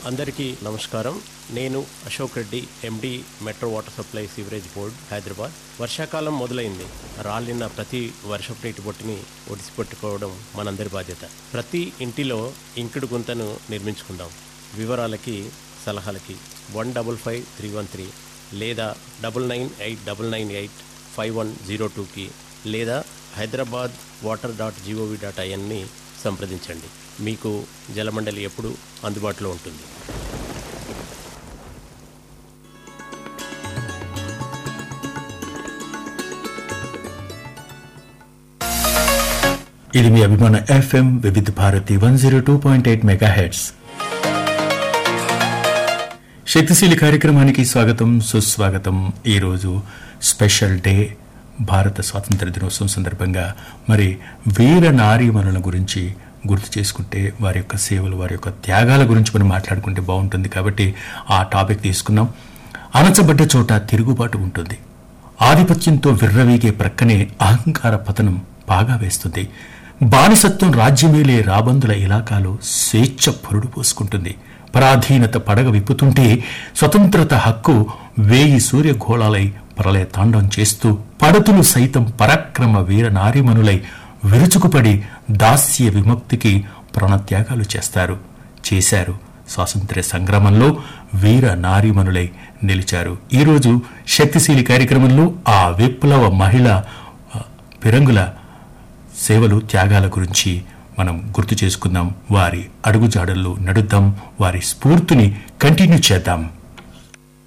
అందరికీ నమస్కారం నేను Ashok Reddy MD metro water supply sewerage board Hyderabad వర్షాకాలం మొదలైంది రాలిన ప్రతి వర్షపు నీటి బొట్టుని ఒడిసిపెట్టుకోవడం మనందరి బాధ్యత ప్రతి ఇంటిలో ఇంకుడు గుంతను నిర్మించుకుందాం వివరాలకి సలహాలకి one double five three one three లేదా double nine eight double nine eight five one zero టూకి లేదా Hyderabad water dot gov dot ఐఎన్ని సంప్రదించండి మీకు జలమండలి ఎప్పుడు అందుబాటులో ఉంటుంది ఇది మీ అభిమాన FM Vividh Bharati one zero two point eight megahertz శక్తిశీలి కార్యక్రమానికి స్వాగతం సుస్వాగతం ఈరోజు స్పెషల్ డే భారత స్వాతంత్ర దినోత్సవం సందర్భంగా మరి వీర నారీమణుల గురించి గుర్తు చేసుకుంటే వారి యొక్క సేవలు వారి యొక్క త్యాగాల గురించి మనం మాట్లాడుకుంటే బాగుంటుంది కాబట్టి ఆ టాపిక్ తీసుకున్నాం అణచబడ్డ చోట తిరుగుబాటు ఉంటుంది ఆధిపత్యంతో విర్రవీగే ప్రక్కనే అహంకార పతనం బాగా వేస్తుంది బానిసత్వం రాజ్యమేలే రాబందుల ఇలాకాలో స్వేచ్ఛ పొరుడు పోసుకుంటుంది పరాధీనత పడగ విప్పుతుంటే స్వతంత్రత హక్కు వేయి సూర్యఘోళాలై ప్రళయ తాండం చేస్తూ పడతులు సైతం పరాక్రమ వీర నారీమణులై విరుచుకుపడి దాస్య విముక్తికి ప్రాణత్యాగాలు చేస్తారు చేశారు స్వాతంత్ర్య సంగ్రామంలో వీర నారీమణులై నిలిచారు ఈరోజు శక్తిశీలి కార్యక్రమంలో ఆ విప్లవ మహిళ ఆ, పిరంగుల సేవలు త్యాగాల గురించి మనం గుర్తు చేసుకుందాం వారి అడుగుజాడల్లో నడుద్దాం వారి స్ఫూర్తిని కంటిన్యూ చేద్దాం